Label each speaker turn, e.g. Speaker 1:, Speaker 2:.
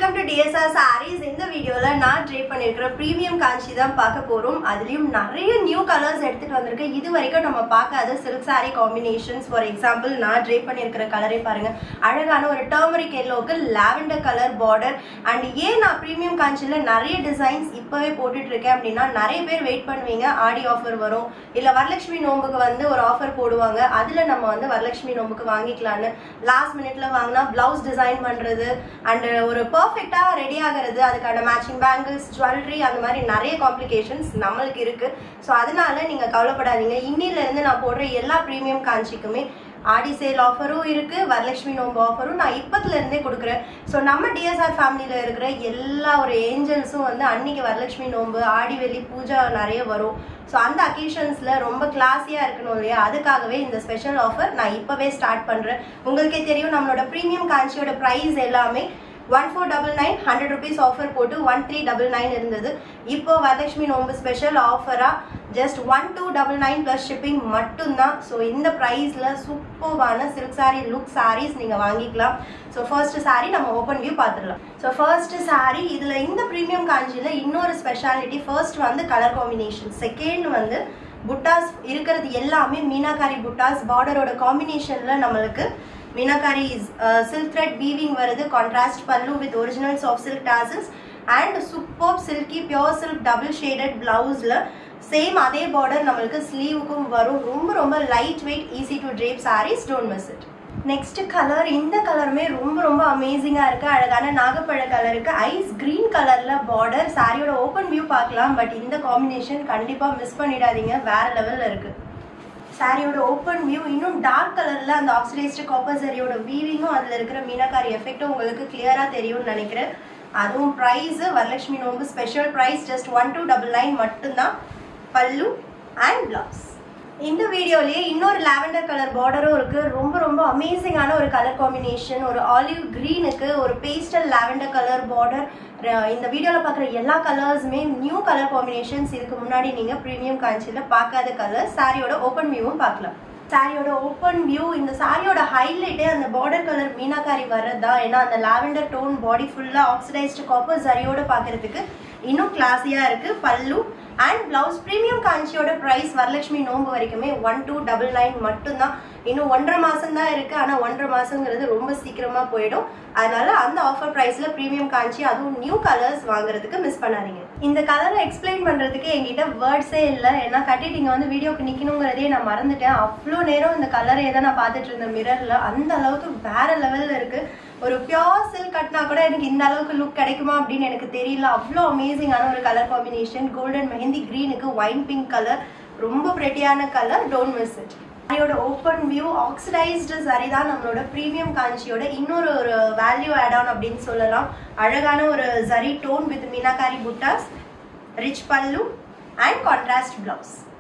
Speaker 1: welcome to TSR saris இந்த வீடியோல நான் ட்ரை பண்ணிருக்கிற ப்ரீமியம் காஞ்சி தான் பார்க்க போறோம் அதுலயும் நிறைய நியூ கலர்ஸ் எடுத்துட்டு வந்திருக்கேன் இது வரைக்கும் நம்ம பார்க்காத silk saree combinations for example நான் ட்ரை பண்ணியிருக்கிற கலரே பாருங்க அழகான ஒரு டர்மரிக் எல்லோக்கு லாவெண்டர் கலர் பார்டர் அண்ட் ஏன் நான் ப்ரீமியம் காஞ்சில நிறைய டிசைன்ஸ் இப்பவே போட்டுட்டு இருக்கேன் அப்படின்னா நிறைய பேர் வெயிட் பண்ணுவீங்க ஆடி ஆஃபர் வரும் இல்ல வரலட்சுமி நோம்புக்கு வந்து ஒரு ஆஃபர் போடுவாங்க அதுல நம்ம வந்து வரலட்சுமி நோம்புக்கு வாங்கிக்கலாம்னு லாஸ்ட் மினிட்ல வாங்கினா பிளவுஸ் டிசைன் பண்றது அண்ட் ஒரு பர்ஃபெக்டா ரெடி ஆகிறது அதுக்கான மேட்சிங் பேங்கிள்ஸ் ஜுவல்லரி அந்த மாதிரி நிறைய காம்ப்ளிகேஷன்ஸ் நம்மளுக்கு இருக்கு ஸோ அதனால நீங்க கவலைப்படாதீங்க இன்னில இருந்து நான் போடுற எல்லா ப்ரீமியம் காஞ்சிக்குமே ஆடி சேல் ஆஃபரும் இருக்கு வரலட்சுமி நோம்பு ஆஃபரும் நான் இப்பத்துல இருந்தே கொடுக்குறேன் ஸோ நம்ம டிஎஸ்ஆர் ஃபேமிலியில இருக்கிற எல்லா ஒரு ஏஞ்சல்ஸும் வந்து அன்னைக்கு வரலட்சுமி நோம்பு ஆடி வெள்ளி பூஜா நிறைய வரும் ஸோ அந்த அக்கேஷன்ஸ்ல ரொம்ப கிளாஸியா இருக்கணும் இல்லையா அதுக்காகவே இந்த ஸ்பெஷல் ஆஃபர் நான் இப்பவே ஸ்டார்ட் பண்றேன் உங்களுக்கே தெரியும் நம்மளோட ப்ரீமியம் காஞ்சியோட ப்ரைஸ் எல்லாமே one four double nine hundred rupees offer போட்டு ஒன் த்ரீ டபுள் நைன் இருந்தது இப்போ வரலட்சுமி நோம்பு ஸ்பெஷல் ஆஃபராக just one two double nine plus shipping மட்டும்தான் ஸோ இந்த ப்ரைஸில் சூப்பர்வான சில்க் சாரீ லுக் சாரீஸ் நீங்கள் வாங்கிக்கலாம் ஸோ ஃபர்ஸ்ட் சாரீ நம்ம ஓப்பன் வியூ பார்த்துடலாம் ஸோ ஃபர்ஸ்ட் சாரீ இதில் இந்த ப்ரீமியம் காஞ்சியில் இன்னொரு ஸ்பெஷாலிட்டி ஃபர்ஸ்ட் வந்து கலர் காம்பினேஷன் செகண்ட் வந்து புட்டாஸ் இருக்கிறது எல்லாமே மீனாகாரி புட்டாஸ் பார்டரோட காம்பினேஷனில் நம்மளுக்கு மீனாகாரி சில்க் த்ரெட் வீவிங் வருது contrast pallu with original soft silk tassels and super silky pure silk double shaded பிளவுஸில் சேம் அதே பார்டர் நம்மளுக்கு ஸ்லீவுக்கும் வரும் ரொம்ப ரொம்ப light weight easy to drape sarees don't miss it next colour இந்த கலருமே ரொம்ப ரொம்ப அமேசிங்காக இருக்குது அழகான நாகப்பழ கலருக்கு ஐஸ் க்ரீன் கலரில் பார்டர் சாரியோட ஓப்பன் வியூ பார்க்கலாம் பட் இந்த காம்பினேஷன் கண்டிப்பாக மிஸ் பண்ணிடாதீங்க வேற லெவலில் இருக்குது சாரியோட ஓப்பன் வியூ இன்னும் டார்க் கலரில் அந்த ஆக்சிடைஸ்டு காப்பர் சாரியோட வீவிங்கும் அதில் இருக்கிற மீனாக்காரி எஃபெக்டும் உங்களுக்கு கிளியராக தெரியும்னு நினைக்கிறேன் அதுவும் price Varalakshmi Nombu special price just one two double nine மட்டும்தான் பல்லு அண்ட் பிளவுஸ் இந்த வீடியோலயே இன்னொரு லாவெண்டர் கலர் பார்டரும் இருக்கு ரொம்ப ரொம்ப அமேசிங்கான ஒரு கலர் காம்பினேஷன் ஒரு ஆலிவ் க்ரீனுக்கு ஒரு பேஸ்டல் லாவெண்டர் கலர் பார்டர் இந்த வீடியோவில் பார்க்குற எல்லா கலர்ஸுமே நியூ கலர் காம்பினேஷன்ஸ் இதுக்கு முன்னாடி நீங்கள் ப்ரீமியம் காஞ்சியில் பார்க்காத கலர் சாரியோட ஓப்பன் வியூவும் பார்க்கலாம் சாரியோட ஓப்பன் வியூ இந்த சாரியோட ஹைலைட்டே அந்த பார்டர் கலர் மீனாக்காரி வர்றது தான் ஏன்னா அந்த லாவெண்டர் டோன் பாடி ஃபுல்லாக ஆக்சிடைஸ்டு காப்பர் சாரியோட பார்க்கறதுக்கு இன்னும் கிளாஸியாக இருக்குது பல்லு அண்ட் பிளவுஸ் ப்ரீமியம் காஞ்சியோட ப்ரைஸ் வரலட்சுமி நோம்பு வரைக்குமே ஒன் டூ டபுள் நைன் மட்டும்தான் இன்னும் ஒன்றரை மாதம் தான் இருக்குது ஆனால் ஒன்றரை மாதங்கிறது ரொம்ப சீக்கிரமாக போயிடும் அதனால அந்த ஆஃபர் ப்ரைஸில் ப்ரீமியம் காஞ்சி அதுவும் நியூ கலர்ஸ் வாங்குறதுக்கு மிஸ் பண்ணாதீங்க இந்த கலரை எக்ஸ்பிளைன் பண்ணுறதுக்கு என்கிட்ட வேர்ட்ஸே இல்லை ஏன்னா கட்டிட்டு இங்கே வந்து வீடியோக்கு நிற்கணுங்கிறதே நான் மறந்துட்டேன் அவ்வளோ நேரம் இந்த கலரை தான் நான் பார்த்துட்டு இருந்தேன் மிரரில் அந்த அளவுக்கு வேற லெவலில் இருக்குது ஒரு பியோர் சில்க் கட்டினா கூட எனக்கு இந்த அளவுக்கு லுக் கிடைக்குமா அப்படின்னு எனக்கு தெரியல அவ்வளோ அமேசிங்கான ஒரு கலர் காம்பினேஷன் கோல்டன் மெஹந்தி க்ரீனுக்கு ஒயின் பிங்க் கலர் ரொம்ப பிரெட்டியான கலர் டோன்ட் மிஸ் இட் சாரியோட ஓப்பன் வியூ ஆக்சிடைஸ்டு சாரி தான் நம்மளோட ப்ரீமியம் காஞ்சியோட இன்னொரு ஒரு வேல்யூ ஆட் ஆன் அப்படின்னு சொல்லலாம் அழகான ஒரு ஜரி டோன் வித் மீனாகாரி புட்டாஸ் ரிச் பல்லு அண்ட் கான்ட்ராஸ்ட் பிளவுஸ்